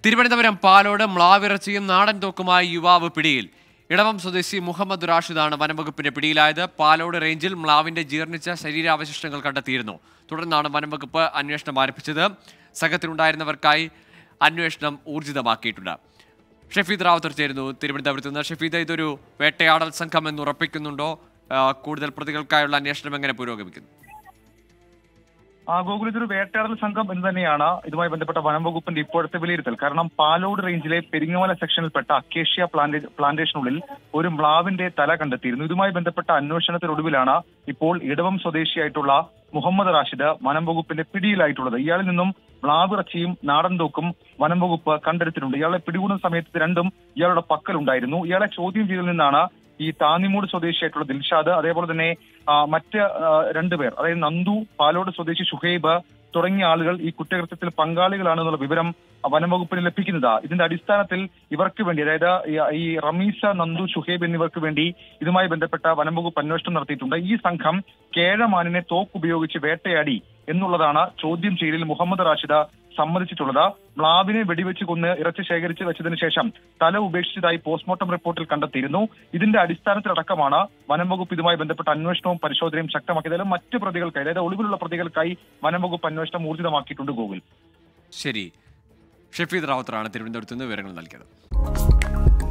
തിരുവനന്തപുരം പാലോട് മ്ലാവിറച്ചിയും നാടൻ തോക്കുമായി യുവാവ് പിടിയിൽ ഇടവം സ്വദേശി മുഹമ്മദ് റാഷിദാണ് വനംവകുപ്പിന്റെ പിടിയിലായത് പാലോട് റേഞ്ചിൽ മ്ലാവിന്റെ ജീർണിച്ച ശരീരാവശിഷ്ടങ്ങൾ കണ്ടെത്തിയിരുന്നു തുടർന്നാണ് വനംവകുപ്പ് അന്വേഷണം ആരംഭിച്ചത് സംഘത്തിലുണ്ടായിരുന്നവർക്കായി അന്വേഷണം ഊർജിതമാക്കിയിട്ടുണ്ട് ഷഫീദ് റാവുത്തർ ചേരുന്നു തിരുവനന്തപുരത്ത് നിന്ന് ഷഫീദ് ഇതൊരു വേട്ടയാടൽ സംഘം എന്ന് ഉറപ്പിക്കുന്നുണ്ടോ ആ, കൂടുതൽ പ്രതികൾക്കായുള്ള അന്വേഷണം എങ്ങനെ പുരോഗമിക്കുന്നു ആ ഗോകുൽ ഇതൊരു വേട്ടയാടൽ സംഘം എന്ന് തന്നെയാണ് ഇതുമായി ബന്ധപ്പെട്ട വനം വകുപ്പിന്റെ ഇപ്പോഴത്തെ വിലയിരുത്തൽ കാരണം പാലോട് റേഞ്ചിലെ പെരിങ്ങമല സെക്ഷനിൽപ്പെട്ട അക്കേഷ്യ പ്ലാന്റേ പ്ലാന്റേഷനുള്ളിൽ ഒരു മ്ലാവിന്റെ തല കണ്ടെത്തിയിരുന്നു ഇതുമായി ബന്ധപ്പെട്ട അന്വേഷണത്തിനൊടുവിലാണ് ഇപ്പോൾ ഇടവം സ്വദേശിയായിട്ടുള്ള മുഹമ്മദ് റാഷിദ് വനം വകുപ്പിന്റെ പിടിയിലായിട്ടുള്ളത് ഇയാളിൽ നിന്നും മ്ലാവിറച്ചിയും നാടൻ തോക്കും വനം വകുപ്പ് കണ്ടെടുത്തിട്ടുണ്ട് ഇയാളെ പിടികൂടുന്ന സമയത്ത് ഇത് രണ്ടും ഇയാളുടെ പക്കലുണ്ടായിരുന്നു ഇയാളെ ചോദ്യം ചെയ്തതിൽ നിന്നാണ് ഈ താന്നിമൂട് സ്വദേശിയായിട്ടുള്ള ദിൽഷാദ് അതേപോലെ തന്നെ ആ, മറ്റ് ആ, രണ്ടുപേർ അതായത് നന്ദു പാലോട് സ്വദേശി ഷുഹൈബ് തുടങ്ങിയ ആളുകൾ ഈ കുറ്റകൃത്യത്തിൽ പങ്കാളികളാണെന്നുള്ള വിവരം വനംവകുപ്പിന് ലഭിക്കുന്നത് ഇതിന്റെ അടിസ്ഥാനത്തിൽ ഇവർക്ക് വേണ്ടി അതായത് ഈ- ഈ റമീസ നന്ദു ഷുഹൈബ് എന്നിവർക്ക് വേണ്ടി ഇതുമായി ബന്ധപ്പെട്ട വനംവകുപ്പ് അന്വേഷണം നടത്തിയിട്ടുണ്ട് ഈ സംഘം കേഴമാനിനെ തോക്ക് ഉപയോഗിച്ച് വേട്ടയാടി എന്നുള്ളതാണ് ചോദ്യം ചെയ്യലിൽ മുഹമ്മദ് റാഷിദ സമ്മതിച്ചിട്ടുള്ളത് മ്ലാവിനെ വെടിവെച്ച് കൊന്ന് ഇറച്ചി ശേഖരിച്ച് വെച്ചതിന് ശേഷം തല ഉപേക്ഷിച്ചതായി പോസ്റ്റ്മോർട്ടം റിപ്പോർട്ടിൽ കണ്ടെത്തിയിരുന്നു ഇതിന്റെ അടിസ്ഥാനത്തിലടക്കമാണ് വനം വകുപ്പ് ഇതുമായി ബന്ധപ്പെട്ട അന്വേഷണവും പരിശോധനയും ശക്തമാക്കിയത് മറ്റ് പ്രതികൾക്കായി അതായത് ഒളിവിലുള്ള പ്രതികൾക്കായി വനം വകുപ്പ് അന്വേഷണം ഊർജിതമാക്കിയിട്ടുണ്ട് ഗോകുൽ ശരി ഷഫീദ് റാവുത്തറാണ് തിരുവനന്തപുരത്ത് നിന്ന് വിവരങ്ങൾ നൽകിയത്